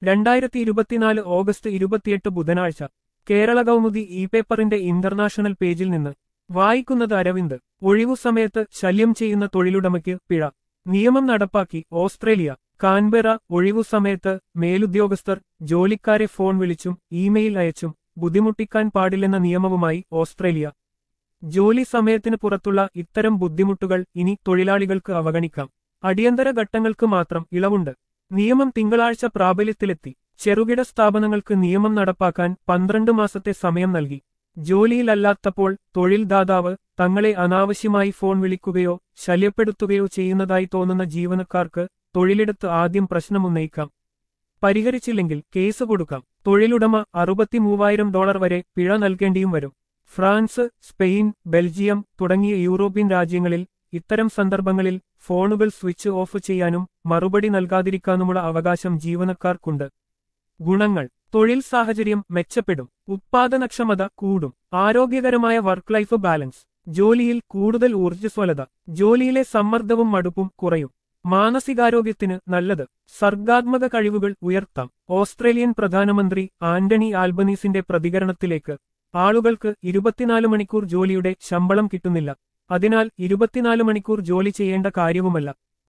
രണ്ടായിരത്തി ഇരുപത്തിനാല് ഓഗസ്റ്റ് ഇരുപത്തിയെട്ട് ബുധനാഴ്ച കേരള കൗമുദി ഇ പേപ്പറിന്റെ ഇന്റർനാഷണൽ പേജിൽ നിന്ന് വായിക്കുന്നത് അരവിന്ദ് ഒഴിവു സമയത്ത് ശല്യം ചെയ്യുന്ന തൊഴിലുടമയ്ക്ക് പിഴ നിയമം നടപ്പാക്കി ഓസ്ട്രേലിയ കാൻബെറ ഒഴിവു സമയത്ത് മേലുദ്യോഗസ്ഥർ ജോലിക്കാരെ ഫോൺ വിളിച്ചും ഇമെയിൽ അയച്ചും ബുദ്ധിമുട്ടിക്കാൻ പാടില്ലെന്ന നിയമവുമായി ഓസ്ട്രേലിയ ജോലി സമയത്തിന് പുറത്തുള്ള ഇത്തരം ബുദ്ധിമുട്ടുകൾ ഇനി തൊഴിലാളികൾക്ക് അവഗണിക്കാം അടിയന്തര ഘട്ടങ്ങൾക്ക് മാത്രം ഇളവുണ്ട് നിയമം തിങ്കളാഴ്ച പ്രാബല്യത്തിലെത്തി ചെറുകിട സ്ഥാപനങ്ങൾക്ക് നിയമം നടപ്പാക്കാൻ പന്ത്രണ്ട് മാസത്തെ സമയം നൽകി ജോലിയിലല്ലാത്തപ്പോൾ തൊഴിൽ ദാതാവ് തങ്ങളെ അനാവശ്യമായി ഫോൺ വിളിക്കുകയോ ശല്യപ്പെടുത്തുകയോ ചെയ്യുന്നതായി തോന്നുന്ന ജീവനക്കാർക്ക് തൊഴിലിടത്ത് ആദ്യം പ്രശ്നമുന്നയിക്കാം പരിഹരിച്ചില്ലെങ്കിൽ കേസ് കൊടുക്കാം തൊഴിലുടമ അറുപത്തിമൂവായിരം ഡോളർ വരെ പിഴ നൽകേണ്ടിയും വരും ഫ്രാൻസ് സ്പെയിൻ ബെൽജിയം തുടങ്ങിയ യൂറോപ്യൻ രാജ്യങ്ങളിൽ ഇത്തരം സന്ദർഭങ്ങളിൽ ഫോണുകൾ സ്വിച്ച് ഓഫ് ചെയ്യാനും മറുപടി നൽകാതിരിക്കാനുമുള്ള അവകാശം ജീവനക്കാർക്കുണ്ട് ഗുണങ്ങൾ തൊഴിൽ സാഹചര്യം മെച്ചപ്പെടും ഉത്പാദനക്ഷമത കൂടും ആരോഗ്യകരമായ വർക്ക് ലൈഫ് ബാലൻസ് ജോലിയിൽ കൂടുതൽ ഊർജ്ജസ്വലത ജോലിയിലെ സമ്മർദ്ദവും മടുപ്പും കുറയും മാനസികാരോഗ്യത്തിന് നല്ലത് സർഗാത്മക കഴിവുകൾ ഉയർത്താം ഓസ്ട്രേലിയൻ പ്രധാനമന്ത്രി ആന്റണി ആൽബനീസിന്റെ പ്രതികരണത്തിലേക്ക് ആളുകൾക്ക് ഇരുപത്തിനാല് മണിക്കൂർ ജോലിയുടെ ശമ്പളം കിട്ടുന്നില്ല അതിനാൽ ഇരുപത്തിനാല് മണിക്കൂർ ജോലി ചെയ്യേണ്ട കാര്യവുമല്ല